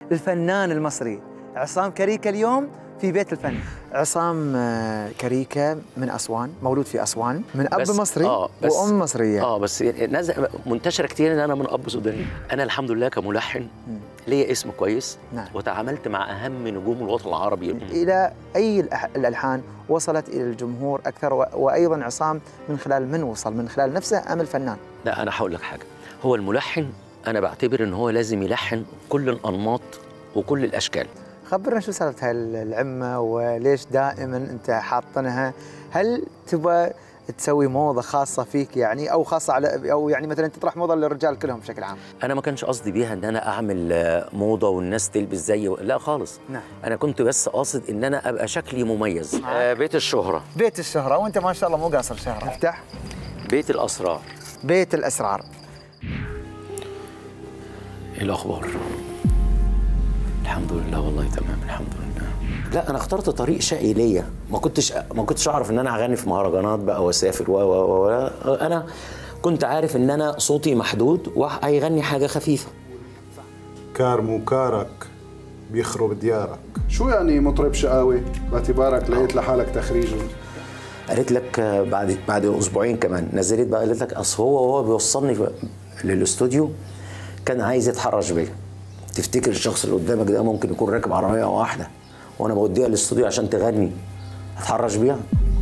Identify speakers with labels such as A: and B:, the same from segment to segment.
A: الفنان المصري عصام كريكة اليوم في بيت الفن عصام آه، كريكة من أسوان مولود في أسوان من أب
B: بس-
A: مصري
B: آه، بس-
A: وأم مصرية
B: اه بس ناس منتشره كتير ان انا من اب سوداني انا الحمد لله كملحن ليا اسم كويس
A: نعم.
B: وتعاملت مع اهم نجوم الوطن العربي
A: إلى أي الأح- الألحان وصلت إلى الجمهور أكثر و- وأيضا عصام من خلال من وصل من خلال نفسه أم الفنان
B: لا انا هقول لك حاجه هو الملحن انا بعتبر ان هو لازم يلحن كل الانماط وكل الاشكال
A: خبرنا شو سالفة هالعمة وليش دائما أنت حاطنها هل تبغى تسوي موضة خاصة فيك يعني أو خاصة على أو يعني مثلا تطرح موضة للرجال كلهم بشكل عام
B: انا ما كانش قصدي بيها ان انا اعمل آه، موضه والناس تلبس زيي و- لا خالص
A: نعم.
B: انا كنت بس قاصد ان انا ابقى شكلي مميز آه بيت الشهره
A: بيت الشهرة وأنت ما شاء الله مو قاصر شهرة افتح
B: بيت الاسرار
A: بيت الأسرار
B: ايه الاخبار الحمد لله والله تمام الحمد لله لا انا اخترت طريق شقي ليا ما كنتش ما كنتش اعرف ان انا هغني في مهرجانات بقى واسافر و و و انا كنت عارف ان انا صوتي محدود وهيغني حاجه خفيفه
C: كار مو كارك بيخرب ديارك
D: شو يعني مطرب شقاوي باعتبارك لقيت لحالك تخريج
B: قالت لك آه، بعد بعد اسبوعين كمان نزلت بقى قالت لك اصل هو وهو بيوصلني في- للاستوديو كان عايز يتحرش بيا تفتكر الشخص اللي قدامك ده ممكن يكون راكب عربيه واحده وانا بوديها الاستوديو عشان تغني هتحرش بيها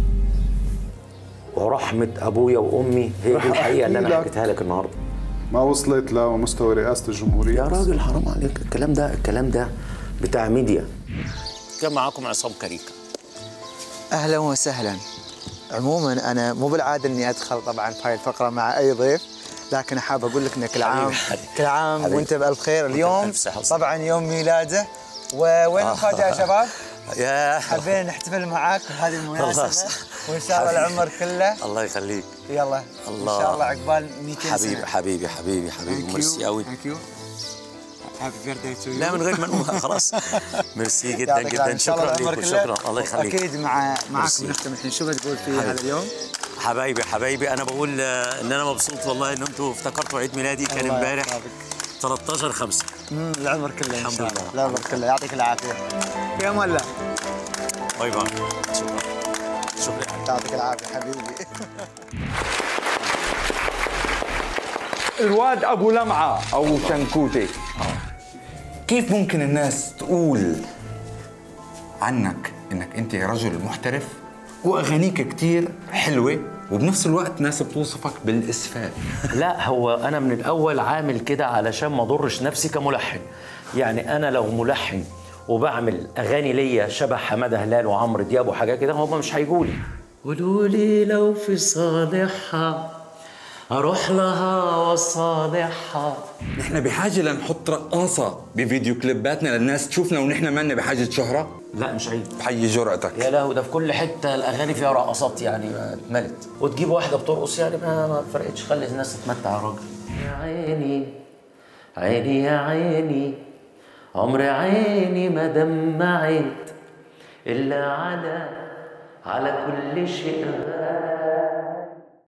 B: ورحمه ابويا وامي هي
D: رح
B: دي الحقيقه اللي
D: أحكي
B: انا
D: لك.
B: حكيتها لك النهارده
D: ما وصلت لمستوى رئاسة الجمهورية
B: يا راجل حرام عليك الكلام ده الكلام ده بتاع ميديا كان معاكم عصام كريكه
A: اهلا وسهلا عموما انا مو بالعاده اني ادخل طبعا في هاي الفقره مع اي ضيف لكن حاب اقول لك ان كل عام
B: حبيبي.
A: كل عام
B: حبيبي.
A: وانت بالف خير
B: وأنت
A: اليوم
B: بألف صحة وسلامة.
A: طبعا يوم ميلاده ووين المفاجاه يا شباب؟
B: يا
A: حبينا نحتفل معاك بهذه المناسبه
B: خلاص.
A: وان شاء الله
B: حبيبي.
A: العمر كله
B: الله يخليك
A: يلا
B: الله.
A: ان شاء الله عقبال 200 سنه
B: حبيبي حبيبي حبيبي حبيبي ميرسي قوي
A: ثانك يو هابي بيرثداي تو
B: لا من غير ما نقول خلاص ميرسي جدا
A: يعطيك العافية.
B: جدا
A: إن شاء الله
B: شكرا
A: العمر
B: لكم
A: كله.
B: شكرا الله يخليك
A: اكيد مع معك
B: ميرسي.
A: بنختم الحين شو بتقول في
B: حبيبي.
A: هذا اليوم؟
B: حبايبي حبايبي انا بقول آه، ان انا مبسوط والله ان انتوا افتكرتوا عيد ميلادي كان
A: الله
B: امبارح
A: يحفظك.
B: 13 5
A: مم، العمر كله ان
B: الحمد
A: شاء الله
B: لله.
A: العمر كله يعطيك العافيه في امان الله
B: باي باي شكرا شكرا
A: يعطيك العافيه حبيبي
E: الواد ابو لمعه او شنكوتي كيف ممكن الناس تقول عنك انك انت رجل محترف واغانيك كتير حلوه وبنفس الوقت ناس بتوصفك بالاسفاف
B: لا هو انا من الاول عامل كده علشان ما اضرش نفسي كملحن يعني انا لو ملحن وبعمل اغاني ليا شبه حماده هلال وعمرو دياب وحاجات كده هم مش هيجوا لي قولوا لي لو في صالحها اروح لها وصالحها
E: نحن بحاجه لنحط رقاصه بفيديو كليباتنا للناس تشوفنا ونحن ما بحاجه شهره
B: لا مش عيب
E: بحيي جرأتك
B: يا لهوي ده في كل حته الاغاني فيها رقصات يعني ما اتملت وتجيب واحده بترقص يعني ما, ما فرقتش خلي الناس تتمتع يا راجل يا عيني عيني يا عيني عمر عيني ما دمعت الا على على كل شيء